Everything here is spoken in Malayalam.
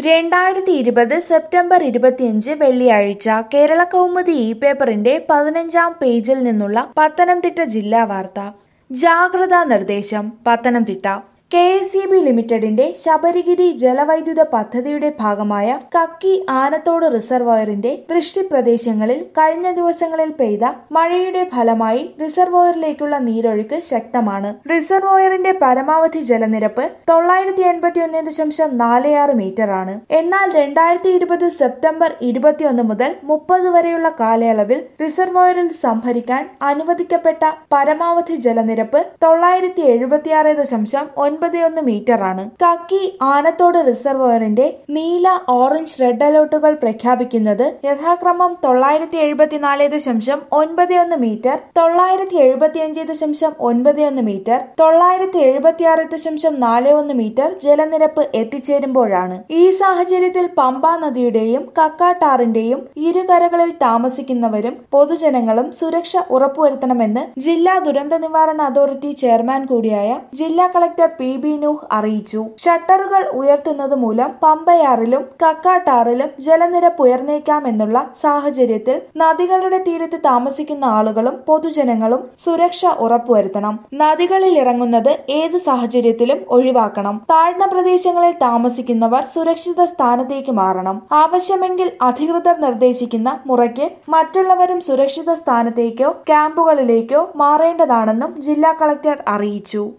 രണ്ടായിരത്തി ഇരുപത് സെപ്റ്റംബർ ഇരുപത്തിയഞ്ച് വെള്ളിയാഴ്ച കേരള കൗമുദി ഇ പേപ്പറിന്റെ പതിനഞ്ചാം പേജിൽ നിന്നുള്ള പത്തനംതിട്ട ജില്ലാ വാർത്ത ജാഗ്രതാ നിർദ്ദേശം Pathanamthitta K S E B ലിമിറ്റഡിന്റെ ശബരിഗിരി ജലവൈദ്യുത പദ്ധതിയുടെ ഭാഗമായ കക്കി ആനത്തോട് റിസർവോയറിന്റെ വൃഷ്ടി പ്രദേശങ്ങളിൽ കഴിഞ്ഞ ദിവസങ്ങളിൽ പെയ്ത മഴയുടെ ഫലമായി റിസർവോയറിലേക്കുള്ള നീരൊഴുക്ക് ശക്തമാണ് റിസർവോയറിന്റെ പരമാവധി ജലനിരപ്പ് തൊള്ളായിരത്തി എൺപത്തി ഒന്ന് ദശാംശം നാല് ആറ് മീറ്റർ ആണ് എന്നാൽ രണ്ടായിരത്തി ഇരുപത് സെപ്റ്റംബർ ഇരുപത്തിയൊന്ന് മുതൽ മുപ്പത് വരെയുള്ള കാലയളവിൽ റിസർവോയറിൽ സംഭരിക്കാൻ അനുവദിക്കപ്പെട്ട പരമാവധി ജലനിരപ്പ് തൊള്ളായിരത്തി എഴുപത്തിയാറ് ദശാംശം ഒൻപത് ഒന്ന് മീറ്റർ ആണ് കക്കി ആനത്തോട് റിസർവോയറിന്റെ നീല ഓറഞ്ച് റെഡ് അലേർട്ടുകൾ പ്രഖ്യാപിക്കുന്നത് യഥാക്രമം തൊള്ളായിരത്തി എഴുപത്തിനാല് ദശാംശം ഒൻപത് ഒന്ന് മീറ്റർ തൊള്ളായിരത്തി എഴുപത്തിയഞ്ച് ദശാംശം ഒൻപത് ഒന്ന് മീറ്റർ തൊള്ളായിരത്തി എഴുപത്തിയാറ് ദശാംശം നാല് ഒന്ന് മീറ്റർ ജലനിരപ്പ് എത്തിച്ചേരുമ്പോഴാണ് ഈ സാഹചര്യത്തിൽ പമ്പാ നദിയുടെയും കക്കാട്ടാറിന്റെയും ഇരുകരകളിൽ താമസിക്കുന്നവരും പൊതുജനങ്ങളും സുരക്ഷ ഉറപ്പുവരുത്തണമെന്ന് ജില്ലാ ദുരന്ത നിവാരണ അതോറിറ്റി ചെയർമാൻ കൂടിയായ ജില്ലാ കളക്ടർ പി ബി നൂഹ് അറിയിച്ചു ഷട്ടറുകൾ ഉയർത്തുന്നത് മൂലം പമ്പയാറിലും കക്കാട്ടാറിലും ജലനിരപ്പ് ഉയർന്നേക്കാമെന്നുള്ള സാഹചര്യത്തിൽ നദികളുടെ തീരത്ത് താമസിക്കുന്ന ആളുകളും പൊതുജനങ്ങളും സുരക്ഷ ഉറപ്പുവരുത്തണം നദികളിൽ ഇറങ്ങുന്നത് ഏത് സാഹചര്യത്തിലും ഒഴിവാക്കണം താഴ്ന്ന പ്രദേശങ്ങളിൽ താമസിക്കുന്നവർ സുരക്ഷിത സ്ഥാനത്തേക്ക് മാറണം ആവശ്യമെങ്കിൽ അധികൃതർ നിർദ്ദേശിക്കുന്ന മുറയ്ക്ക് മറ്റുള്ളവരും സുരക്ഷിത സ്ഥാനത്തേക്കോ ക്യാമ്പുകളിലേക്കോ മാറേണ്ടതാണെന്നും ജില്ലാ കളക്ടർ അറിയിച്ചു